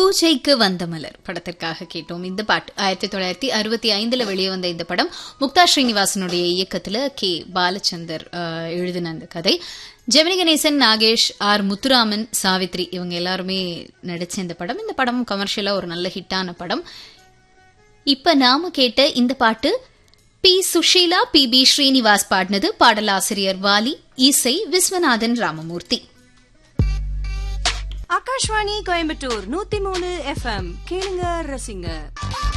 பூஜைக்கு வந்த மலர் படத்திற்காக கேட்டோம் இந்த பாட்டு ஆயிரத்தி தொள்ளாயிரத்தி அறுபத்தி ஐந்துல வெளியே வந்த இந்த படம் முக்தா ஸ்ரீனிவாசனுடைய இயக்கத்துல கே பாலச்சந்தர் அஹ், எழுதின அந்த கதை ஜெமினி கணேசன் நாகேஷ் ஆர் முத்துராமன் சாவித்ரி இவங்க எல்லாருமே நடிச்ச இந்த படம் இந்த படம் கமர்ஷியலா ஒரு நல்ல ஹிட்டான படம் இப்ப நாம கேட்ட இந்த பாட்டு P Susheela P B Srinivas பாடினது பாடலாசிரியர் வாலி இசை விஸ்வநாதன் ராமமூர்த்தி ஆகாஷ்வாணி கோயம்புத்தூர் நூத்தி மூணு எஃப்எம் கேளுங்க ரசிங்க